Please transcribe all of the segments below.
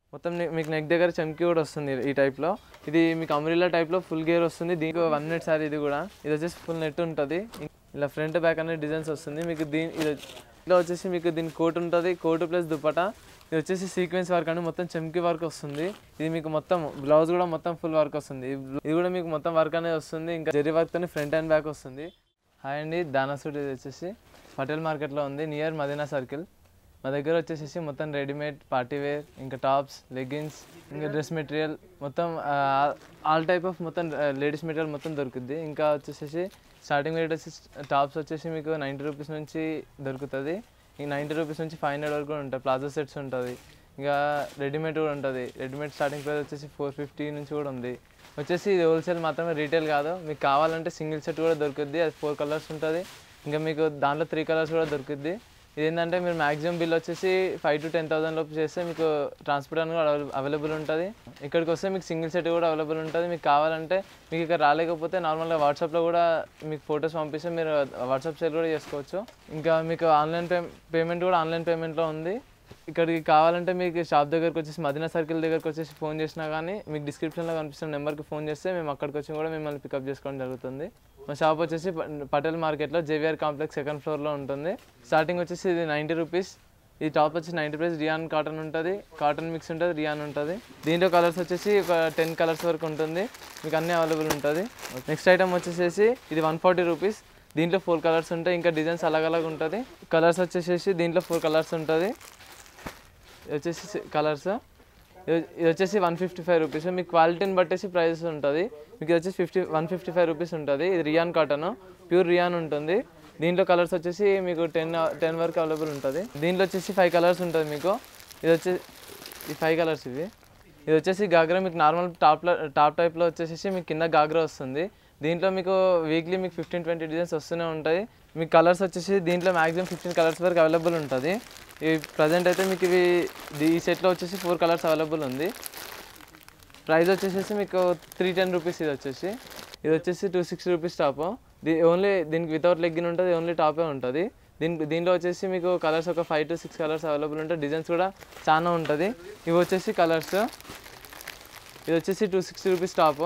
మొత్తం ని- మీకు నెక్ దగ్గర చమ్కి కూడా వస్తుంది ఈ టైప్లో ఇది మీకు అమ్రిల్లా టైప్లో ఫుల్ గేర్ వస్తుంది దీనికి వన్ మినిట్ సారీ ఇది కూడా ఇది వచ్చేసి ఫుల్ నెట్ ఉంటుంది ఇలా ఫ్రంట్ బ్యాక్ అనే డిజైన్స్ వస్తుంది మీకు దీని ఇది ఇట్లా వచ్చేసి మీకు దీని కోట్ ఉంటుంది కోట్ ప్లస్ దుపటా ఇది వచ్చేసి సీక్వెన్స్ వర్క్ అని మొత్తం చమ్కి వర్క్ వస్తుంది ఇది మీకు మొత్తం బ్లౌజ్ కూడా మొత్తం ఫుల్ వర్క్ వస్తుంది ఈ బ్లౌ- ఇది కూడా మీకు మొత్తం వర్క్ అనేది వస్తుంది ఇంకా జెరీ వర్క్తో ఫ్రంట్ అండ్ బ్యాక్ వస్తుంది హాయ్ అండి దానా సూట్ ఇది వచ్చేసి పటేల్ మార్కెట్లో ఉంది నియర్ మదీనా సర్కిల్ మా దగ్గర వచ్చేసి మొత్తం రెడీమేడ్ పార్టీ వేర్ ఇంకా టాప్స్ లెగ్గిన్స్ ఇంకా డ్రెస్ మెటీరియల్ మొత్తం ఆల్ టైప్ ఆఫ్ మొత్తం లేడీస్ మెటీరియల్ మొత్తం దొరుకుద్ది ఇంకా వచ్చేసి స్టార్టింగ్ రేట్ వచ్చేసి టాప్స్ వచ్చేసి మీకు నైంటీ రూపీస్ నుంచి దొరుకుతుంది ఇంక నైంటీ రూపీస్ నుంచి ఫైవ్ హండ్రెడ్ వరకు కూడా ఉంటాయి ప్లాజో సెట్స్ ఉంటుంది ఇంకా రెడీమేడ్ కూడా ఉంటుంది రెడీమేడ్ స్టార్టింగ్ ప్రైస్ వచ్చేసి ఫోర్ ఫిఫ్టీ నుంచి కూడా ఉంది వచ్చేసి ఇది హోల్సేల్ మాత్రమే రీటైల్ కాదు మీకు కావాలంటే సింగిల్ సెట్ కూడా దొరుకుద్ది అది ఫోర్ కలర్స్ ఉంటుంది ఇంకా మీకు దాంట్లో త్రీ కలర్స్ కూడా దొరుకుద్ది ఇది ఏంటంటే మీరు మ్యాక్సిమం బిల్ వచ్చేసి ఫైవ్ టు టెన్ థౌసండ్ లోపు చేస్తే మీకు ట్రాన్స్పోర్ట్ అని కూడా అవైలబుల్ ఉంటుంది ఇక్కడికి వస్తే మీకు సింగిల్ సెట్ కూడా అవైలబుల్ ఉంటుంది మీకు కావాలంటే మీకు ఇక్కడ రాలేకపోతే నార్మల్గా వాట్సాప్లో కూడా మీకు ఫొటోస్ పంపిస్తే మీరు వాట్సాప్ సేల్ కూడా చేసుకోవచ్చు ఇంకా మీకు ఆన్లైన్ పే పేమెంట్ కూడా ఆన్లైన్ పేమెంట్లో ఉంది ఇక్కడికి కావాలంటే మీకు షాప్ దగ్గరకు వచ్చేసి మదీనా సర్కిల్ దగ్గరకు వచ్చేసి ఫోన్ చేసినా కానీ మీకు డిస్క్రిప్షన్లో కనిపిస్తున్న నెంబర్కి ఫోన్ చేస్తే మేము అక్కడికి వచ్చి కూడా మిమ్మల్ని పికప్ చేసుకోవడం జరుగుతుంది మా షాప్ వచ్చేసి ప- పటేల్ మార్కెట్లో జేవిఆర్ కాంప్లెక్స్ సెకండ్ ఫ్లోర్లో ఉంటుంది స్టార్టింగ్ వచ్చేసి ఇది నైంటీ రూపీస్ ఈ టాప్ వచ్చి నైంటీ రూపీస్ రియాన్ కాటన్ ఉంటుంది కాటన్ మిక్స్ ఉంటుంది రియాన్ ఉంటుంది దీంట్లో కలర్స్ వచ్చేసి ఒక టెన్ కలర్స్ వరకు ఉంటుంది మీకు అన్నీ అవైలబుల్ ఉంటుంది నెక్స్ట్ ఐటమ్ వచ్చేసేసి ఇది వన్ ఫార్టీ రూపీస్ దీంట్లో ఫోర్ కలర్స్ ఉంటాయి ఇంకా డిజైన్స్ అలగ్ అలగ్ ఉంటుంది కలర్స్ వచ్చేసేసి దీంట్లో ఫోర్ కలర్స్ ఉంటుంది ఇది వచ్చేసి కలర్స్ ఇది వచ్చేసి వన్ ఫిఫ్టీ ఫైవ్ రూపీస్ మీకు క్వాలిటీని బట్టేసి ప్రైస్ ఉంటుంది మీకు ఇది వచ్చేసి fifty one fifty five rupees ఉంటుంది ఇది రియాన్ కాటన్ ప్యూర్ రియాన్ ఉంటుంది దీంట్లో కలర్స్ వచ్చేసి మీకు టెన్ టెన్ వరకు అవైలబుల్ ఉంటుంది దీంట్లో వచ్చేసి ఫైవ్ కలర్స్ ఉంటుంది మీకు ఇది వచ్చేసి ఈ ఫైవ్ కలర్స్ ఇవి ఇది వచ్చేసి గాగ్రా మీకు నార్మల్ టాప్లో టాప్ టైప్లో వచ్చేసి మీకు కింద గాగ్రా వస్తుంది దీంట్లో మీకు వీక్లీ మీకు ఫిఫ్టీన్ ట్వంటీ డిజైన్స్ వస్తూనే ఉంటాయి మీకు కలర్స్ వచ్చేసి దీంట్లో మ్యాక్సిమం ఫిఫ్టీన్ కలర్స్ వరకు అవైలబుల్ ఉంటుంది ఈ ప్రజెంట్ అయితే మీకు ఇవి ఈ సెట్లో వచ్చేసి ఫోర్ కలర్స్ అవైలబుల్ ఉంది ప్రైస్ వచ్చేసి మీకు త్రీ టెన్ రూపీస్ ఇది వచ్చేసి ఇది వచ్చేసి టూ సిక్స్టీ రూపీస్ టాప్ దీ ఓన్లీ దీనికి వితౌట్ లెగ్గిన్ ఉంటుంది ఓన్లీ టాపే ఉంటుంది దీని దీంట్లో వచ్చేసి మీకు కలర్స్ ఒక five to six colours available ఉంటాయి డిజైన్స్ కూడా చాలా ఉంటుంది ఇవి వచ్చేసి కలర్స్ ఇది వచ్చేసి టూ సిక్స్టీ రూపీస్ టాప్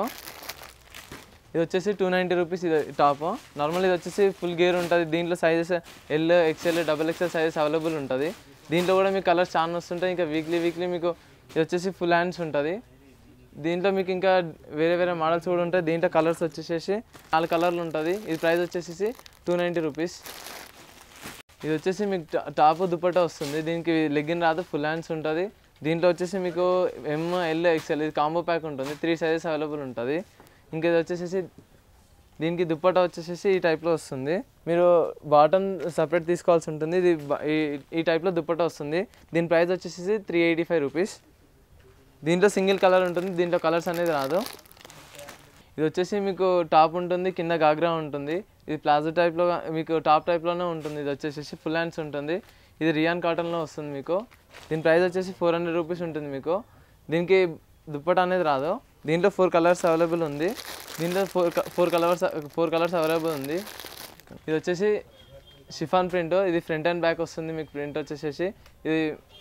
ఇది వచ్చేసి టూ నైంటీ రూపీస్ ఇది టాప్ నార్మల్ ఇది వచ్చేసి ఫుల్ గేర్ ఉంటుంది దీంట్లో sizes L XL double XL sizes available ఉంటుంది దీంట్లో కూడా మీకు కలర్స్ చాలా వస్తుంటాయి ఇంకా వీక్లీ వీక్లీ మీకు ఇది వచ్చేసి ఫుల్ హ్యాండ్స్ ఉంటుంది దీంట్లో మీకు ఇంకా వేరే వేరే మోడల్స్ కూడా ఉంటాయి దీంట్లో కలర్స్ వచ్చేసేసి నాలుగు కలర్లు ఉంటుంది ఇది ప్రైస్ వచ్చేసి టూ నైంటీ రూపీస్ ఇది వచ్చేసి మీకు టా- టాప్ దుపట్టా వస్తుంది దీనికి లెగ్గిన్ రాదు ఫుల్ హ్యాండ్స్ ఉంటుంది దీంట్లో వచ్చేసి మీకు ఎమ్ ఎల్ ఎక్స్ఎల్ ఇది కాంబో ప్యాక్ ఉంటుంది త్రీ సైజెస్ అవైలబుల్ ఉంటుంది ఇంకా ఇది వచ్చేసి దీనికి దుప్పట్టా వచ్చేసి ఈ టైప్లో వస్తుంది మీరు బాటమ్ సపరేట్ తీసుకోవాల్సి ఉంటుంది ఇది బ- ఈ- ఈ టైప్లో దుప్పట్టా వస్తుంది దీని ప్రైస్ వచ్చేసి త్రీ ఎయిటీ ఫైవ్ రూపీస్ దీంట్లో సింగిల్ కలర్ ఉంటుంది దీంట్లో కలర్స్ అనేది రాదు ఇది వచ్చేసి మీకు టాప్ ఉంటుంది కింద గాగ్రా ఉంటుంది ఇది ప్లాజో టైప్లో మీకు టాప్ టైప్లోనే ఉంటుంది ఇది వచ్చేసి ఫుల్ హ్యాండ్స్ ఉంటుంది ఇది రియాన్ కాటన్లో వస్తుంది మీకు దీని ప్రైస్ వచ్చేసి ఫోర్ హండ్రెడ్ రూపీస్ ఉంటుంది మీకు దీనికి దుప్పట అనేది రాదు దీంట్లో ఫోర్ కలర్స్ అవైలబుల్ ఉంది దీంట్లో four four colours four colours available ఉంది ఇది వచ్చేసి షిఫాన్ ప్రింట్ ఇది ఫ్రంట్ అండ్ బ్యాక్ వస్తుంది మీకు ప్రింట్ వచ్చేసేసి ఇది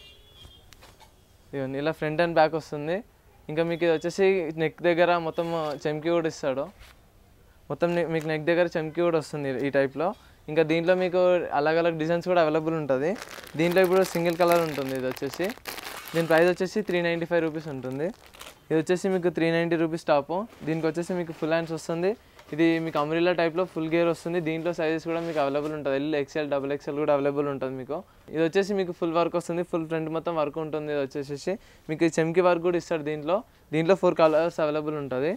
ఇదిగోండి ఇలా ఫ్రంట్ అండ్ బ్యాక్ వస్తుంది ఇంకా మీకు ఇది వచ్చేసి నెక్ దగ్గర మొత్తం చెమ్కి కూడా ఇస్తాడు మొత్తం ని- మీకు నెక్ దగ్గర చెమ్కి కూడా వస్తుంది ఈ టైప్లో ఇంకా దీంట్లో మీకు అలగ్ అలగ్ డిజైన్స్ కూడా అవైలబుల్ ఉంటుంది దీంట్లో ఇప్పుడు సింగిల్ కలర్ ఉంటుంది ఇది వచ్చేసి దీని ప్రైస్ వచ్చేసి త్రీ నైంటీ ఫైవ్ రూపీస్ ఉంటుంది ఇది వచ్చేసి మీకు త్రీ నైంటీ రూపీస్ టాప్ దీనికి వచ్చేసి మీకు ఫుల్ హ్యాండ్స్ వస్తుంది ఇది మీకు అమ్రిల్లా టైప్లో ఫుల్ గేర్ వస్తుంది దీంట్లో సైజెస్ కూడా మీకు అవైలబుల్ ఉంటుంది ఎల్ ఎక్స్ఎల్ డబుల్ ఎక్స్ఎల్ కూడా అవైలబుల్ ఉంటుంది మీకు ఇది వచ్చేసి మీకు ఫుల్ వర్క్ వస్తుంది ఫుల్ ఫ్రంట్ మొత్తం వర్క్ ఉంటుంది ఇది వచ్చేసి మీకు ఈ చెమ్కి వర్క్ కూడా ఇస్తాడు దీంట్లో దీంట్లో ఫోర్ కలర్స్ అవైలబుల్ ఉంటుంది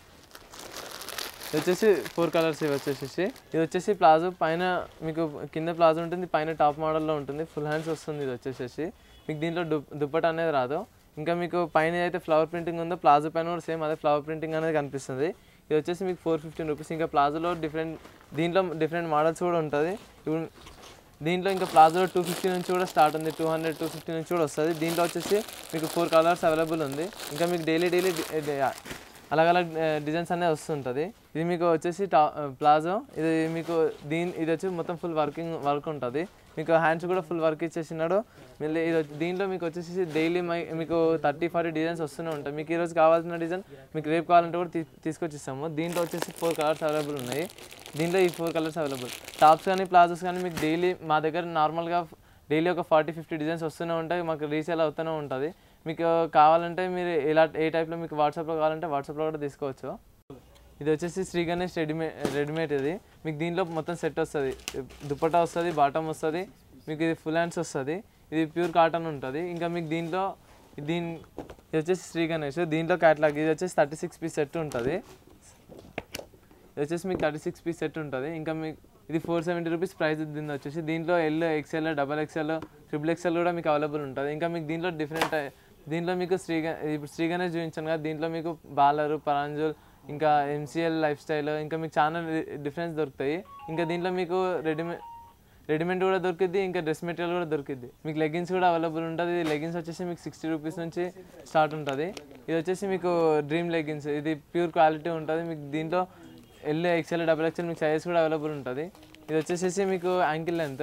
ఇది వచ్చేసి ఫోర్ కలర్స్ ఇవి వచ్చేసి ఇది వచ్చేసి ప్లాజో పైన మీకు కింద ప్లాజో ఉంటుంది పైన టాప్ మోడల్లో ఉంటుంది ఫుల్ హ్యాండ్స్ వస్తుంది ఇది వచ్చేసి మీకు దీంట్లో దు దుప్పట అనేది రాదు ఇంకా మీకు పైన అయితే ఫ్లవర్ ప్రింటింగ్ ఉందో ప్లాజో పైన కూడా సేమ్ అదే ఫ్లవర్ ప్రింటింగ్ అనేది కనిపిస్తుంది ఇది వచ్చేసి మీకు ఫోర్ ఫిఫ్టీన్ రూపీస్ ఇంకా ప్లాజోలో డిఫరెంట్ దీంట్లో డిఫరెంట్ మోడల్స్ కూడా ఉంటుంది ఇప్పుడు దీంట్లో ఇంకా ప్లాజోలో టూ ఫిఫ్టీ నుంచి కూడా స్టార్ట్ ఉంది టూ హండ్రెడ్ టూ ఫిఫ్టీ నుంచి కూడా వస్తుంది దీంట్లో వచ్చేసి మీకు ఫోర్ కలర్స్ అవైలబుల్ ఉంది ఇంకా మీకు డైలీ డైలీ అలగ్ అలగ్ డిజైన్స్ అనేది వస్తుంటుంది ఇది మీకు వచ్చేసి టా ప్లాజో ఇది మీకు దీని ఇది వచ్చి మొత్తం ఫుల్ వర్కింగ్ వర్క్ ఉంటుంది మీకు హ్యాండ్స్ కూడా ఫుల్ వర్క్ ఇచ్చేసినాడు మళ్ళీ ఇది వచ్చి- దీంట్లో మీకు వచ్చేసి డైలీ మై మీకు థర్టీ ఫార్టీ డిజైన్స్ వస్తూనే ఉంటాయి మీకు ఈరోజు కావాల్సిన డిజైన్ మీకు రేపు కావాలంటే కూడా తీ తీసుకొచ్చి ఇస్తాము దీంట్లో వచ్చేసి ఫోర్ కలర్స్ అవైలబుల్ ఉన్నాయి దీంట్లో ఈ ఫోర్ కలర్స్ అవైలబుల్ టాప్స్ కానీ ప్లాజోస్ కానీ మీకు డైలీ మా దగ్గర నార్మల్గా డైలీ ఒక ఫార్టీ ఫిఫ్టీ డిజైన్స్ వస్తూనే ఉంటాయి మాకు రీసేల్ అవుతూనే ఉంటుంది మీకు కావాలంటే మీరు ఎలా ఏ టైప్లో మీకు వాట్సాప్లో కావాలంటే వాట్సాప్లో కూడా తీసుకోవచ్చు ఇది వచ్చేసి శ్రీ గణేష్ రెడీమేడ్ రెడీమేడ్ ఇది మీకు దీంట్లో మొత్తం సెట్ వస్తుంది దుపట్టా వస్తుంది బాటమ్ వస్తుంది మీకు ఇది ఫుల్ హ్యాండ్స్ వస్తుంది ఇది ప్యూర్ కాటన్ ఉంటుంది ఇంకా మీకు దీంట్లో దీని ఇది వచ్చేసి శ్రీ గణేష్ దీంట్లో క్యాట్లాగ్ ఇది వచ్చేసి థర్టీ సిక్స్ పీస్ సెట్ ఉంటుంది ఇది వచ్చేసి మీకు థర్టీ సిక్స్ పీస్ సెట్ ఉంటుంది ఇంకా మీకు ఇది ఫోర్ సెవెంటీ రూపీస్ ప్రైస్ దీని వచ్చేసి దీంట్లో L XL double XL triple XL కూడా మీకు అవైలబుల్ ఉంటుంది ఇంకా మీకు దీంట్లో డిఫరెంట్ దీంట్లో మీకు శ్రీ గ- ఇప్పుడు శ్రీ గణేష్ చూపించాను కదా దీంట్లో మీకు బాలరు పరాంజుల్ ఇంకా ఎంసీఎల్ లైఫ్ స్టైల్ ఇంకా మీకు చాలా డిఫరెన్స్ దొరుకుతాయి ఇంకా దీంట్లో మీకు రెడీమేడ్ రెడీమేడ్ కూడా దొరికిద్ది ఇంకా డ్రెస్ మెటీరియల్ కూడా దొరికిద్ది మీకు లెగిన్స్ కూడా అవైలబుల్ ఉంటుంది లెగిన్స్ వచ్చేసి మీకు సిక్స్టీ రూపీస్ నుంచి స్టార్ట్ ఉంటుంది ఇది వచ్చేసి మీకు డ్రీమ్ లెగిన్స్ ఇది ప్యూర్ క్వాలిటీ ఉంటుంది మీకు దీంట్లో ఎల్ ఎక్స్ఎల్ డబల్ ఎక్స్ఎల్ మీకు సైజెస్ కూడా అవైలబుల్ ఉంటుంది ఇది వచ్చేసి మీకు యాంకిల్ లెంత్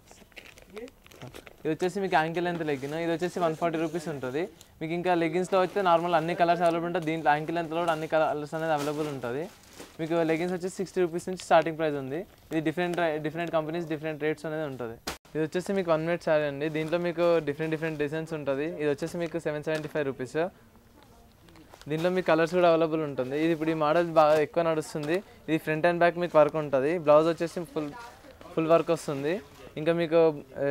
ఇది వచ్చేసి మీకు యాంకిల్ లెంత్ లెగ్గిన్ ఇది వచ్చేసి వన్ ఫార్టీ రూపీస్ ఉంటుంది మీకు ఇంకా లెగిన్స్లో అయితే నార్మల్ అన్ని కలర్స్ అవైలబుల్ ఉంటాయి దీంట్లో యాంకిల్ లెంత్లో కూడా అన్ని కలర్స్ అనేది అవైలబుల్ ఉంటుంది మీకు లెగిన్స్ వచ్చేసి సిక్స్టీ రూపీస్ నుంచి స్టార్టింగ్ ప్రైస్ ఉంది ఇది different different companies different rates అనేది ఉంటుంది ఇది వచ్చేసి మీకు వన్ మినిట్ సారీ అండి దీంట్లో మీకు డిఫరెంట్ డిఫరెంట్ డిజైన్స్ ఉంటుంది ఇది వచ్చేసి మీకు సెవెన్ సెవెంటీ ఫైవ్ రూపీస్ దీంట్లో మీకు కలర్స్ కూడా అవైలబుల్ ఉంటుంది ఇది ఇప్పుడు ఈ మోడల్ బాగా ఎక్కువ నడుస్తుంది ఇది ఫ్రంట్ అండ్ బ్యాక్ మీకు వర్క్ ఉంటుంది బ్లౌజ్ వచ్చేసి ఫుల్ ఫుల్ వర్క్ వస్తుంది ఇంకా మీకు ఏ,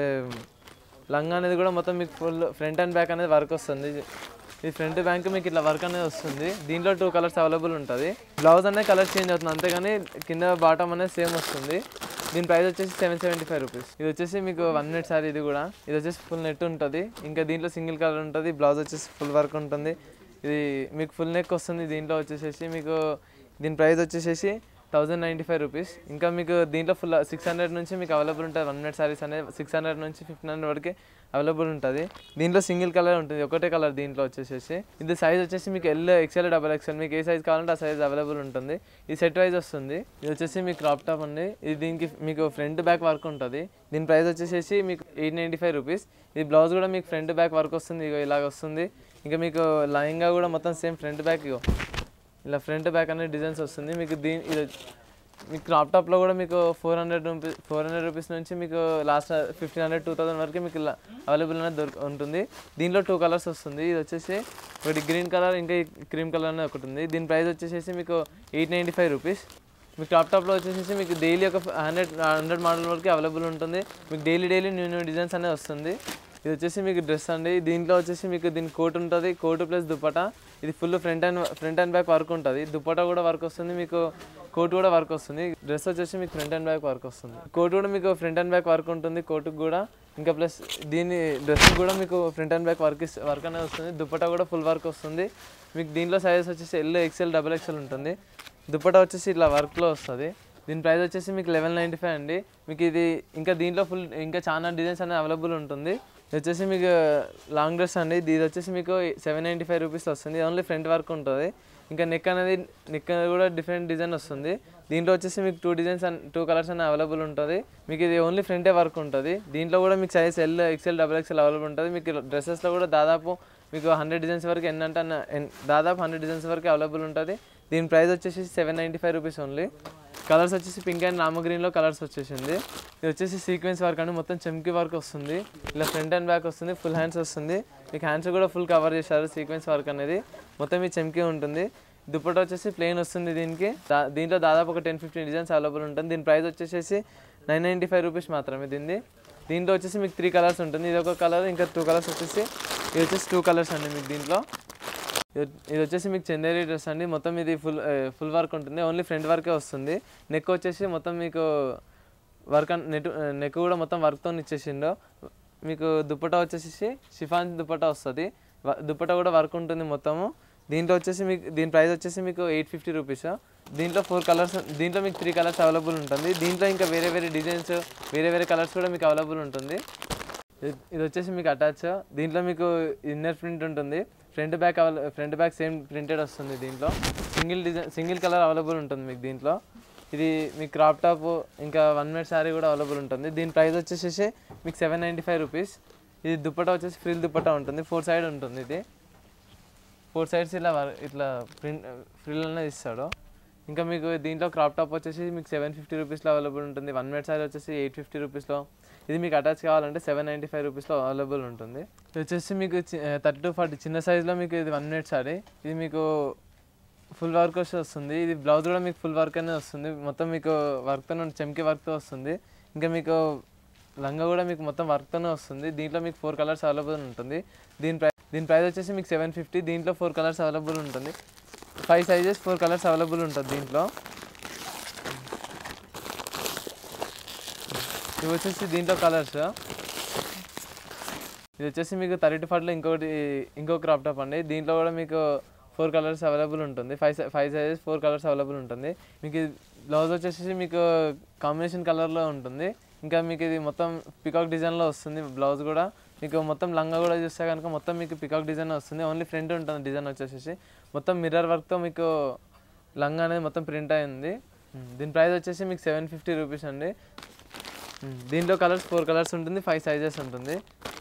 లంగా అనేది కూడా మొత్తం మీకు ఫుల్ ఫ్రంట్ అండ్ బ్యాక్ అనేది వర్క్ వస్తుంది ఇది ఫ్రంట్ బ్యాంక్ మీకు ఇట్లా వర్క్ అనేది వస్తుంది దీంట్లో టూ కలర్స్ అవైలబుల్ ఉంటుంది బ్లౌజ్ అనేది కలర్ చేంజ్ అవుతుంది అంతేగాని కింద బాటమ్ అనేది సేమ్ వస్తుంది దీని ప్రైస్ వచ్చేసి సెవెన్ సెవెంటీ ఫైవ్ రూపీస్ ఇది వచ్చేసి మీకు వన్ మినిట్ సారీ ఇది కూడా ఇది వచ్చేసి ఫుల్ నెట్ ఉంటుంది ఇంకా దీంట్లో సింగిల్ కలర్ ఉంటుంది బ్లౌజ్ వచ్చేసి ఫుల్ వర్క్ ఉంటుంది ఇది మీకు ఫుల్ నెక్ వస్తుంది దీంట్లో వచ్చేసేసి మీకు దీని ప్రైస్ వచ్చేసేసి థౌజండ్ నైంటీ ఫైవ్ రూపీస్ ఇంకా మీకు దీంట్లో ఫుల్ సిక్స్ హండ్రెడ్ నుంచి మీకు అవైలబుల్ ఉంటుంది వన్ మినిట్ సారీస్ అనేది సిక్స్ హండ్రెడ్ నుంచి ఫిఫ్టీన్ హండ్రెడ్ వరకు అవైలబుల్ ఉంటుంది దీంట్లో సింగిల్ కలర్ ఉంటుంది ఒకటే కలర్ దీంట్లో వచ్చేసేసి ఇది సైజ్ వచ్చేసి మీకు ఎల్ ఎక్స్ఎల్ డబల్ ఎక్స్ఎల్ మీకు ఏ సైజ్ కావాలంటే ఆ సైజ్ అవైలబుల్ ఉంటుంది ఇది సెట్ వైజ్ వస్తుంది ఇది వచ్చేసి మీకు క్రాప్ టాప్ అండి ఇది దీనికి మీకు ఫ్రంట్ బ్యాక్ వర్క్ ఉంటుంది దీని ప్రైస్ వచ్చేసేసి మీకు ఎయిట్ నైంటీ ఫైవ్ రూపీస్ ఇది బ్లౌజ్ కూడా మీకు ఫ్రంట్ బ్యాక్ వర్క్ వస్తుంది ఇగో ఇలాగ వస్తుంది ఇంకా మీకు లైన్గా కూడా మొత్తం సేమ్ ఫ్రంట్ బ్యాక్ ఇగో ఇలా ఫ్రంట్ బ్యాక్ అనే డిజైన్స్ వస్తుంది మీకు దీని ఇది మీకు క్రాప్ టాప్లో కూడా మీకు four hundred rupees four hundred rupees నుంచి మీకు last fifteen hundred two thousand వరకు మీకు ఇలా అవైలబుల్ అనేది దొరికి ఉంటుంది దీంట్లో టూ కలర్స్ వస్తుంది ఇది వచ్చేసి ఒకటి గ్రీన్ కలర్ ఇంకా క్రీమ్ కలర్ అనేది ఒకటి ఉంది దీని ప్రైస్ వచ్చేసి మీకు ఎయిట్ నైంటీ ఫైవ్ రూపీస్ మీకు క్రాప్ టాప్లో వచ్చేసి మీకు డైలీ ఒక హండ్రెడ్ హండ్రెడ్ మోడల్ వరకు అవైలబుల్ ఉంటుంది మీకు daily daily new new designs అనేది వస్తుంది ఇది వచ్చేసి మీకు డ్రెస్ అండి దీంట్లో వచ్చేసి మీకు దీని కోట్ ఉంటుంది కోట్ ప్లస్ దుపట్టా ఇది full front and front and back work ఉంటుంది దుపట్టా కూడా వర్క్ వస్తుంది మీకు కోట్ కూడా వర్క్ వస్తుంది డ్రెస్ వచ్చేసి మీకు ఫ్రంట్ అండ్ బ్యాక్ వర్క్ వస్తుంది కోట్ కూడా మీకు ఫ్రంట్ అండ్ బ్యాక్ వర్క్ ఉంటుంది కోటుకు కూడా ఇంకా ప్లస్ దీని డ్రెస్ కూడా మీకు front and back work work అనేది వస్తుంది దుపట్టా కూడా ఫుల్ వర్క్ వస్తుంది మీకు దీంట్లో సైజెస్ వచ్చేసి ఎల్ ఎక్స్ఎల్ డబల్ ఎక్స్ఎల్ ఉంటుంది దుపట్టా వచ్చేసి ఇట్లా వర్క్లో వస్తుంది దీని ప్రైస్ వచ్చేసి మీకు లెవెన్ నైంటీ ఫైవ్ అండి మీకు ఇది ఇంకా దీంట్లో ఫుల్ ఇంకా చాలా డిజైన్స్ అనేది అవైలబుల్ ఉంటుంది ఇది వచ్చేసి మీకు లాంగ్ డ్రెస్ అండి ఇది వచ్చేసి మీకు సెవెన్ నైంటీ ఫైవ్ రూపీస్ వస్తుంది ఓన్లీ ఫ్రంట్ వర్క్ ఉంటుంది ఇంకా నెక్ అనేది నెక్ అనేది కూడా డిఫరెంట్ డిజైన్ వస్తుంది దీంట్లో వచ్చేసి మీకు two designs and two colours అనేది అవైలబుల్ ఉంటుంది మీకు ఇది ఓన్లీ ఫ్రంటే వర్క్ ఉంటుంది దీంట్లో కూడా మీకు size L XL double XL available ఉంటుంది మీకు డ్రెస్సెస్లో కూడా దాదాపు మీకు హండ్రెడ్ డిజైన్స్ వరకు ఎన్నంటే అన్న ఎన్- దాదాపు హండ్రెడ్ డిజైన్స్ వరకు అవైలబుల్ ఉంటుంది దీని ప్రైస్ వచ్చేసి seven ninety five rupees only colours వచ్చేసి పింక్ అండ్ రామ గ్రీన్లో కలర్స్ వచ్చేసింది ఇది వచ్చేసి సీక్వెన్స్ వర్క్ అండి మొత్తం చెమ్కి వర్క్ వస్తుంది ఇలా ఫ్రంట్ అండ్ బ్యాక్ వస్తుంది ఫుల్ హ్యాండ్స్ వస్తుంది మీకు హ్యాండ్స్ కూడా ఫుల్ కవర్ చేశారు సీక్వెన్స్ వర్క్ అనేది మొత్తం ఈ చెమ్కి ఉంటుంది దుప్పట్టా వచ్చేసి ప్లెయిన్ వస్తుంది దీనికి దా- దీంట్లో దాదాపు ఒక టెన్ ఫిఫ్టీన్ డిజైన్స్ అవైలబుల్ ఉంటుంది దీని ప్రైస్ వచ్చేసి నైన్ నైంటీ ఫైవ్ రూపీస్ మాత్రమే దీన్ని దీంట్లో వచ్చేసి మీకు త్రీ కలర్స్ ఉంటుంది ఇది ఒక కలర్ ఇంకా టూ కలర్స్ వచ్చేసి ఇది వచ్చేసి టూ కలర్స్ అండి మీకు దీంట్లో ఇది- ఇది వచ్చేసి మీకు చందేరి డ్రెస్ అండి మొత్తం ఇది ఫుల్ ఫుల్ వర్క్ ఉంటుంది ఓన్లీ ఫ్రంట్ వర్కే వస్తుంది నెక్ వచ్చేసి మొత్తం మీకు వర్క్ నెట్ నెక్ కూడా మొత్తం వర్క్తో ఇచ్చేసిండు మీకు దుప్పటా వచ్చేసి షిఫాన్ దుప్పటా వస్తుంది వ- దుప్పటా కూడా వర్క్ ఉంటుంది మొత్తము దీంట్లో వచ్చేసి మీకు దీని ప్రైస్ వచ్చేసి మీకు ఎయిట్ ఫిఫ్టీ రూపీస్ దీంట్లో ఫోర్ కలర్స్ దీంట్లో మీకు త్రీ కలర్స్ అవైలబుల్ ఉంటుంది దీంట్లో ఇంకా వేరే వేరే డిజైన్స్ వేరే వేరే కలర్స్ కూడా మీకు అవైలబుల్ ఉంటుంది ఇది ఇది వచ్చేసి మీకు అటాచ్ దీంట్లో మీకు ఇన్నర్ ప్రింట్ ఉంటుంది front back front back same printed వస్తుంది దీంట్లో single design single colour available ఉంటుంది మీకు దీంట్లో ఇది మీ క్రాప్ టాప్ ఇంకా వన్ మినిట్ శారీ కూడా అవైలబుల్ ఉంటుంది దీని ప్రైస్ వచ్చేసేసి మీకు సెవెన్ నైంటీ ఫైవ్ రూపీస్ ఇది దుప్పటా వచ్చేసి ఫ్రిల్ దుప్పటా ఉంటుంది ఫోర్ సైడ్ ఉంటుంది ఇది ఫోర్ సైడ్స్ ఇలా వర్- ఇట్లా ప్రింట్ ఫ్రిల్ అనేది ఇస్తాడు ఇంకా మీకు దీంట్లో క్రాప్ టాప్ వచ్చేసి మీకు సెవెన్ ఫిఫ్టీ రూపీస్లో అవైలబుల్ ఉంటుంది వన్ మినిట్ సారీ వచ్చేసి ఎయిట్ ఫిఫ్టీ రూపీస్లో ఇది మీకు అటాచ్ కావాలంటే సెవెన్ నైంటీ ఫైవ్ రూపీస్లో అవైలబుల్ ఉంటుంది ఇది వచ్చేసి మీకు థర్టీ టు ఫార్టీ చిన్న సైజులో మీకు ఇది వన్ మినిట్ సారీ ఇది మీకు ఫుల్ వర్క్ వచ్చి వస్తుంది ఇది బ్లౌజ్ కూడా మీకు ఫుల్ వర్క్ అనేది వస్తుంది మొత్తం మీకు వర్క్తో చెమ్కి వర్క్తో వస్తుంది ఇంకా మీకు లంగా కూడా మీకు మొత్తం వర్క్తోనే వస్తుంది దీంట్లో మీకు ఫోర్ కలర్స్ అవైలబుల్ ఉంటుంది దీని ప్రైస్ దీని ప్రైస్ వచ్చేసి మీకు సెవెన్ ఫిఫ్టీ దీంట్లో ఫోర్ కలర్స్ అవైలబుల్ ఉంటుంది five sizes four colours available ఉంటుంది దీంట్లో ఇవి వచ్చేసి దీంట్లో కలర్స్ ఇది వచ్చేసి మీకు థర్టీ ఫార్టీలో ఇంకొకటి ఇంకో క్రాప్ టాప్ అండి దీంట్లో కూడా మీకు ఫోర్ కలర్స్ అవైలబుల్ ఉంటుంది five five sizes four colours available ఉంటుంది మీకు ఇది బ్లౌజ్ వచ్చేసి మీకు కాంబినేషన్ కలర్లో ఉంటుంది ఇంకా మీకు ఇది మొత్తం పికాక్ డిజైన్లో వస్తుంది బ్లౌజ్ కూడా మీకు మొత్తం లంగా కూడా చూస్తే కనుక మొత్తం మీకు పికాక్ డిజైన్ వస్తుంది ఓన్లీ ఫ్రంట్ ఉంటుంది డిజైన్ వచ్చేసి మొత్తం మిర్రర్ వర్క్తో మీకు లంగా అనేది మొత్తం ప్రింట్ అయింది దీని ప్రైస్ వచ్చేసి మీకు సెవెన్ ఫిఫ్టీ రూపీస్ అండి ఉమ్, దీంట్లో కలర్స్ ఫోర్ కలర్స్ ఉంటుంది ఫైవ్ సైజెస్ ఉంటుంది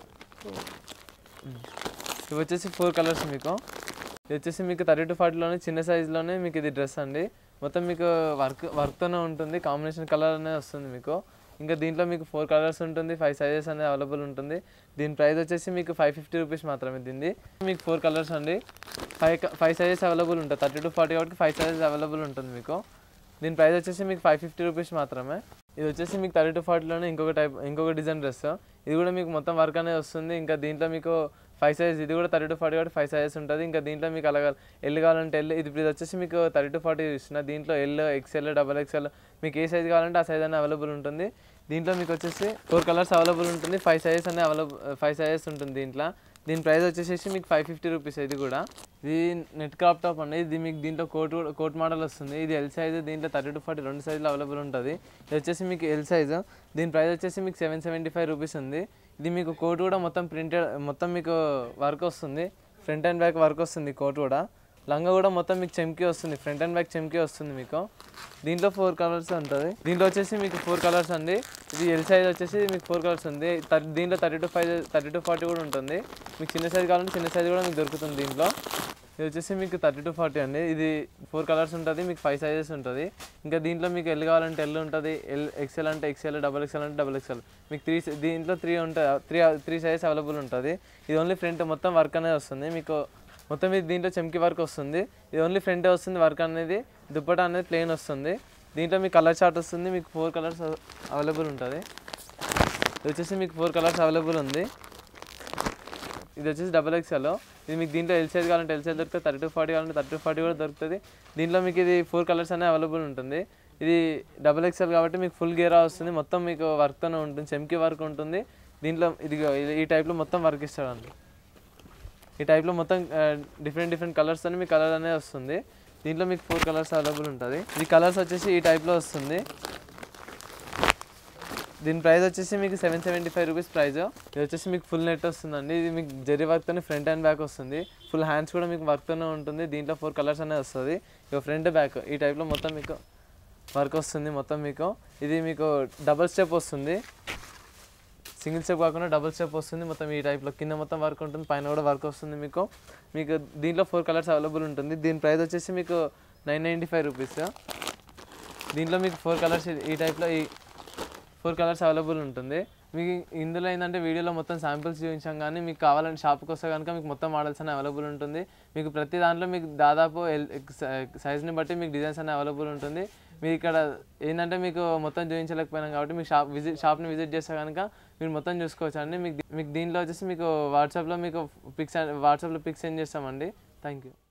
ఉమ్. ఇవి వచ్చేసి ఫోర్ కలర్స్ మీకు ఇది వచ్చేసి మీకు థర్టీ టు ఫార్టీలోనే చిన్న సైజులోనే మీకు ఇది డ్రెస్ అండి మొత్తం మీకు వర్క్ వర్క్తోనే ఉంటుంది కాంబినేషన్ కలర్ అనేది వస్తుంది మీకు ఇంకా దీంట్లో మీకు ఫోర్ కలర్స్ ఉంటుంది ఫైవ్ సైజెస్ అనేది అవైలబుల్ ఉంటుంది దీని ప్రైస్ వచ్చేసి మీకు ఫైవ్ ఫిఫ్టీ రూపీస్ మాత్రమే దీన్ని మీకు ఫోర్ కలర్స్ అండి ఫైవ్ ఫైవ్ సైజెస్ అవైలబుల్ ఉంటాయి థర్టీ టు ఫార్టీ కాబట్టి ఫైవ్ సైజెస్ అవైలబుల్ ఉంటుంది మీకు దీని ప్రైస్ వచ్చేసి మీకు ఫైవ్ ఫిఫ్టీ రూపీస్ మాత్రమే ఇది వచ్చేసి మీకు థర్టీ టు ఫార్టీలోనే ఇంకొక టైప్ ఇంకొక డిజైన్ డ్రెస్ ఇది కూడా మీకు మొత్తం వర్క్ అనేది వస్తుంది ఇంకా దీంట్లో మీకు ఫైవ్ సైజ్ ఇది కూడా థర్టీ టు ఫార్టీ కాబట్టి ఫైవ్ సైజెస్ ఉంటుంది ఇంకా దీంట్లో మీకు అలాగా ఎల్ కావాలంటే ఎల్ ఇది ఇప్పుడు ఇది వచ్చేసి మీకు థర్టీ టు ఫార్టీ ఇస్తున్న దీంట్లో ఎల్ ఎక్స్ఎల్ డబల్ ఎక్స్ఎల్ మీకు ఏ సైజ్ కావాలంటే ఆ సైజ్ అనేది అవైలబుల్ ఉంటుంది దీంట్లో మీకు వచ్చేసి ఫోర్ కలర్స్ అవైలబుల్ ఉంటుంది ఫైవ్ సైజెస్ అనేది అవైలబుల్ ఫైవ్ సైజెస్ ఉంటుంది దీంట్లో దీని ప్రైస్ వచ్చేసి మీకు ఫైవ్ ఫిఫ్టీ రూపీస్ ఇది కూడా ఇది నెట్ క్రాప్ టాప్ అండి ఇది మీకు దీంట్లో కోట్ కూడా- కోట్ మోడల్ వస్తుంది ఇది ఎల్ సైజ్ దీంట్లో థర్టీ టు ఫార్టీ రెండు సైజులు అవైలబుల్ ఉంటుంది ఇది వచ్చేసి మీకు ఎల్ సైజ్ దీని ప్రైస్ వచ్చేసి మీకు సెవెన్ సెవెంటీ ఫైవ్ రూపీస్ ఉంది ఇది మీకు కోట్ కూడా మొత్తం ప్రింటెడ్ మొత్తం మీకు వర్క్ వస్తుంది ఫ్రంట్ అండ్ బ్యాక్ వర్క్ వస్తుంది కోట్ కూడా లంగా కూడా మొత్తం మీకు చెమ్కి వస్తుంది ఫ్రంట్ అండ్ బ్యాక్ చెమ్కి వస్తుంది మీకు దీంట్లో ఫోర్ కలర్స్ ఉంటుంది దీంట్లో వచ్చేసి మీకు ఫోర్ కలర్స్ అండి ఇది ఎల్ సైజ్ వచ్చేసి మీకు ఫోర్ కలర్స్ ఉంది థర్- దీంట్లో thirty to five thirty to forty కూడా ఉంటుంది మీకు చిన్న సైజ్ కావాలంటే చిన్న సైజ్ కూడా మీకు దొరుకుతుంది దీంట్లో ఇది వచ్చేసి మీకు థర్టీ టు ఫార్టీ అండి ఇది ఫోర్ కలర్స్ ఉంటుంది మీకు ఫైవ్ సైజెస్ ఉంటుంది ఇంకా దీంట్లో మీకు ఎల్ కావాలంటే ఎల్ ఉంటుంది ఎల్ ఎక్సెల్ అంటే ఎక్సెల్ డబల్ ఎక్సెల్ అంటే డబల్ ఎక్సెల్ మీకు త్రీ దీంట్లో త్రీ ఉంటుంది త్రీ త్రీ సైజెస్ అవైలబుల్ ఉంటుంది ఇది ఓన్లీ ఫ్రంట్ మొత్తం వర్క్ అనేది వస్తుంది మీకు మొత్తం ఇది దీంట్లో చెమ్కి వర్క్ వస్తుంది ఇది ఓన్లీ ఫ్రంటే వస్తుంది వర్క్ అనేది దుప్పట అనేది ప్లెయిన్ వస్తుంది దీంట్లో మీకు కలర్ చార్ట్ వస్తుంది మీకు ఫోర్ కలర్స్ అవైలబుల్ ఉంటుంది ఇది వచ్చేసి మీకు ఫోర్ కలర్స్ అవైలబుల్ ఉంది ఇది వచ్చేసి డబల్ ఎక్స్ఎల్ ఇది మీకు దీంట్లో ఎల్ సైజ్ కావాలంటే ఎల్ సైజ్ దొరుకుతుంది థర్టీ టు ఫార్టీ కావాలంటే థర్టీ టు ఫార్టీ కూడా దొరుకుతుంది దీంట్లో మీకు ఇది ఫోర్ కలర్స్ అనేవి అవైలబుల్ ఉంటుంది ఇది డబల్ ఎక్స్ఎల్ కాబట్టి మీకు ఫుల్ గేరా వస్తుంది మొత్తం మీకు వర్క్తోనే ఉంటుంది చెమ్కి వర్క్ ఉంటుంది దీంట్లో ఇది ఈ టైప్లో మొత్తం వర్క్ ఇస్తాడండి ఈ టైప్లో మొత్తం డిఫరెంట్ డిఫరెంట్ కలర్స్ అని మీకు కలర్ అనేది వస్తుంది దీంట్లో మీకు ఫోర్ కలర్స్ అవైలబుల్ ఉంటుంది ఈ కలర్స్ వచ్చేసి ఈ టైప్లో వస్తుంది దీని ప్రైస్ వచ్చేసి మీకు seven seventy five rupees price ఇది వచ్చేసి మీకు ఫుల్ నెట్ వస్తుందండి ఇది మీకు జరీ వర్క్తోనే ఫ్రంట్ అండ్ బ్యాక్ వస్తుంది ఫుల్ హ్యాండ్స్ కూడా మీకు వర్క్తోనే ఉంటుంది దీంట్లో ఫోర్ కలర్స్ అనేది వస్తుంది ఇక ఫ్రంట్ బ్యాక్ ఈ టైప్లో మొత్తం మీకు వర్క్ వస్తుంది మొత్తం మీకు ఇది మీకు డబల్ స్టెప్ వస్తుంది సింగిల్ స్టెప్ కాకుండా డబుల్ స్టెప్ వస్తుంది మొత్తం ఈ టైప్లో కింద మొత్తం వర్క్ ఉంటుంది పైన కూడా వర్క్ వస్తుంది మీకు మీకు దీంట్లో ఫోర్ కలర్స్ అవైలబుల్ ఉంటుంది దీని ప్రైస్ వచ్చేసి మీకు నైన్ నైంటీ ఫైవ్ రూపీస్ దీంట్లో మీకు ఫోర్ కలర్స్ ఈ టైప్లో ఈ ఫోర్ కలర్స్ అవైలబుల్ ఉంటుంది మీకు ఇందులో ఏంటంటే వీడియోలో మొత్తం శాంపిల్స్ చూపించాం కానీ మీకు కావాలంటే షాప్కి వస్తే కనుక మీకు మొత్తం మోడల్స్ అనేవి అవైలబుల్ ఉంటుంది మీకు ప్రతి దాంట్లో మీకు దాదాపు ఎల్ సైజ్ని బట్టి మీకు డిజైన్స్ అనేవి అవైలబుల్ ఉంటుంది మీరు ఇక్కడ ఏంటంటే మీకు మొత్తం చూపించలేకపోయినాం కాబట్టి మీకు షాప్ విజిట్ షాప్ని విజిట్ చేస్తే కనుక మీరు మొత్తం చూసుకోవచ్చు అండి మీకు మీకు దీంట్లో వచ్చేసి మీకు వాట్సాప్లో మీకు పిక్స్ వాట్సాప్లో పిక్స్ సెండ్ చేస్తామండి థ్యాంక్ యూ